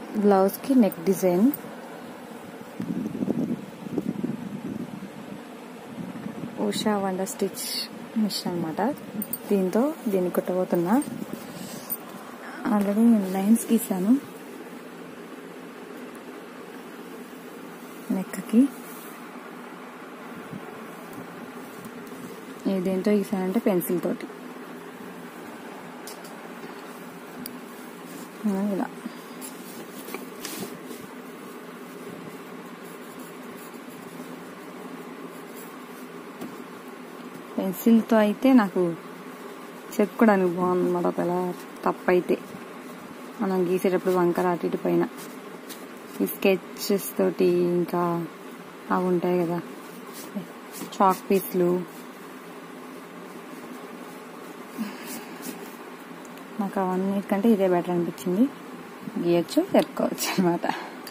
బ్లౌజ్కి neck design Usha wonder stitch machine అనమాట దీంతో దీన్ని కుట్టబోతున్నా ఆల్రెడీ నేను లైన్స్ గీసాను నెక్కి ఇది దేంతో గీసానంటే పెన్సిల్ తోటి ఇలా పెన్సిల్తో అయితే నాకు చెక్కుకోవడానికి బాగుంది అన్నమాట ఒకవేళ తప్పైతే మనం గీసేటప్పుడు వంకర అటు ఇటు పైన ఈ స్కెచెస్ తోటి ఇంకా అవి ఉంటాయి కదా చాక్ పీస్లు నాకు అవన్నిటికంటే ఇదే బెటర్ అనిపించింది గీయచ్చు చెప్పుకోవచ్చు అనమాట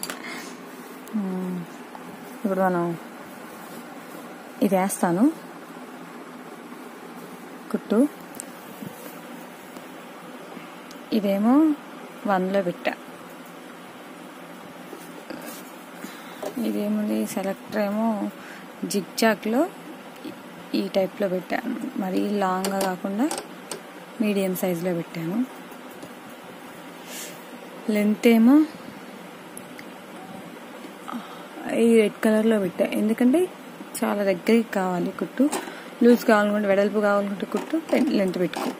ఇప్పుడు మనం ఇది వేస్తాను కుట్టు ఇదేమో వన్లో పెట్టా ఇదేముంది సెలెక్టర్ ఏమో జిగ్జాగ్లో ఈ టైప్లో పెట్టాను మరీ లాంగ్గా కాకుండా మీడియం సైజులో పెట్టాను లెంత్ ఏమో ఈ రెడ్ కలర్లో పెట్టా ఎందుకంటే చాలా దగ్గరికి కావాలి కుట్టు లూజ్ కావాలనుకుంటే వెడల్పు కావాలనుకుంటే కుట్టు లెంత్ పెట్టుకో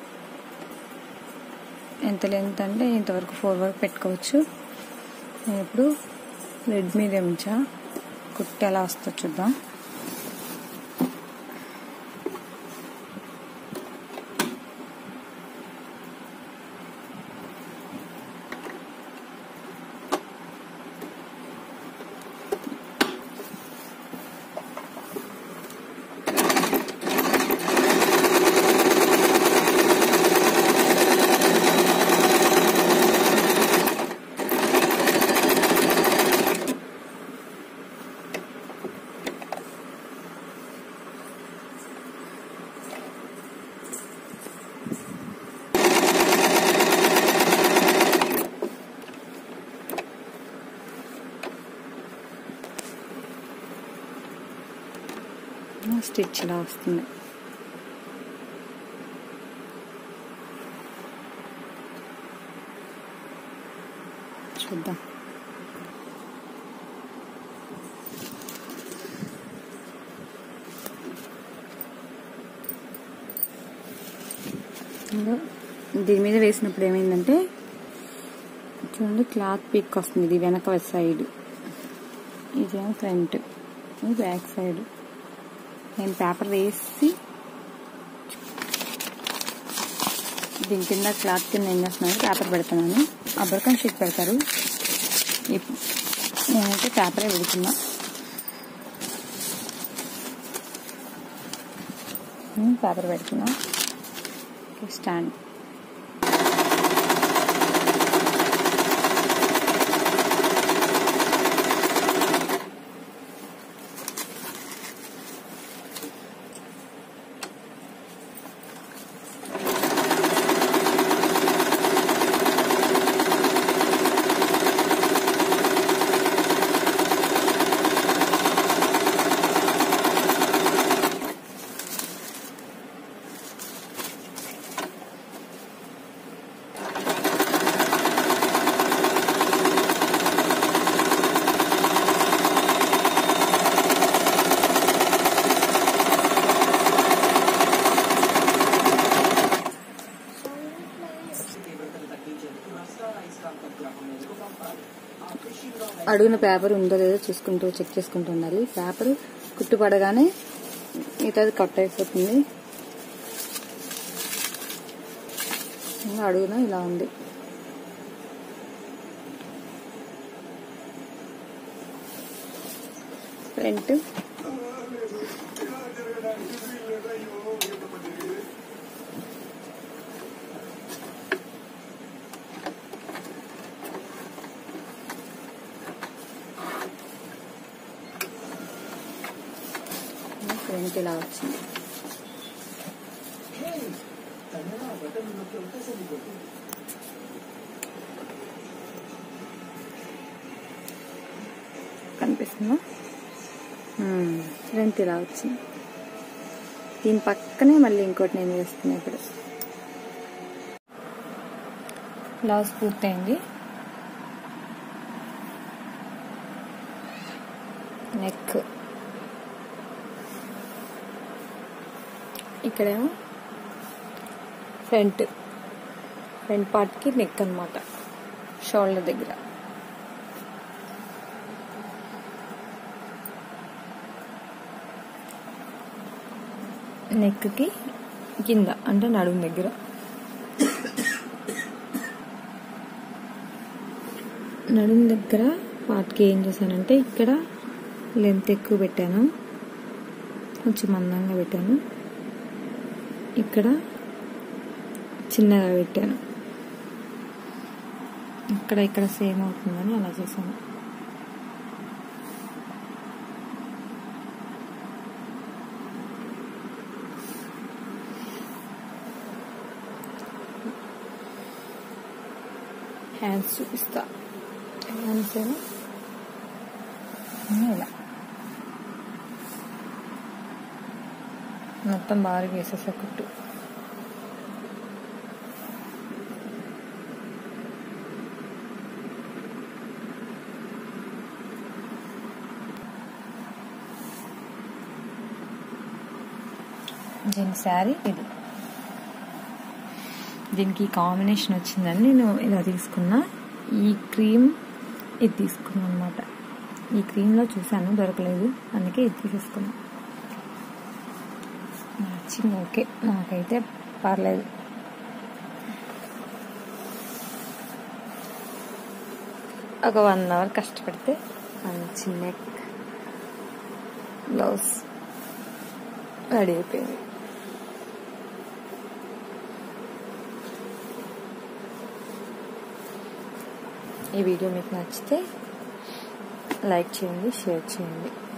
ఎంత లెంత్ అంటే ఇంతవరకు ఫోర్ వరకు పెట్టుకోవచ్చు నేను ఇప్పుడు రెడ్ మీద ఉంచా కుట్టు ఎలా వస్తుందో చూద్దాం స్టిచ్ ఇలా వస్తుంది చూద్దాం దీని మీద వేసినప్పుడు ఏమైందంటే చూడండి క్లాత్ పిక్ వస్తుంది ఇది వెనక సైడ్ ఇదేమో ఫ్రంట్ ఇది బ్యాక్ సైడ్ నేను పేపర్ వేసి దీని కింద క్లాత్ కింద ఏం చేస్తున్నాను పేపర్ పెడుతున్నాను అబ్బరికం షీట్ పెడతారు నేనైతే పేపరే పెడుతున్నా పేపర్ పెడుతున్నా స్టాండ్ అడుగున పేపర్ ఉందో లేదో చూసుకుంటూ చెక్ చేసుకుంటూ ఉండాలి పేపర్ కుట్టు పడగానే మిగతాది కట్ అయిపోతుంది ఇంకా అడుగున ఇలా ఉంది ఫ్రంట్ ఫ్రంట్ ఇలా వచ్చింది కనిపిస్తుందా ఫ్రంట్ ఇలా వచ్చింది దీని పక్కనే మళ్ళీ ఇంకోటి నేను వేస్తున్నా ఇప్పుడు బ్లౌజ్ పూర్తయింది నెక్ ఇక్కడేమో ఫ్రంట్ ఫ్రంట్ పార్ట్కి నెక్ అనమాట షోల్డర్ దగ్గర నెక్కి కింద అంటే నడుము దగ్గర నడుము దగ్గర పార్ట్కి ఏం చేశానంటే ఇక్కడ లెంత్ ఎక్కువ పెట్టాను కొంచెం మందంగా పెట్టాను ఇక్కడ చిన్నగా పెట్టాను ఇక్కడ ఇక్కడ సేమ్ అవుతుందని అలా చేశాను హ్యాండ్స్ చూపిస్తా హ్యాండ్స్ ఏమో ఇలా మొత్తం బాగా వేసేసా కుట్టు దీని శారీ ఇది దీనికి కాంబినేషన్ వచ్చిందని నేను ఇలా తీసుకున్నా ఈ క్రీమ్ ఇది తీసుకున్నాను అనమాట ఈ క్రీమ్లో చూశాను దొరకలేదు అందుకే ఇది తీసేసుకున్నా నచ్చింది ఓకే నాకైతే పర్లేదు ఒక వన్ అవర్ కష్టపడితే మంచి నెక్ బ్లౌజ్ రెడీ అయిపోయింది ఈ వీడియో మీకు నచ్చితే లైక్ చేయండి షేర్ చేయండి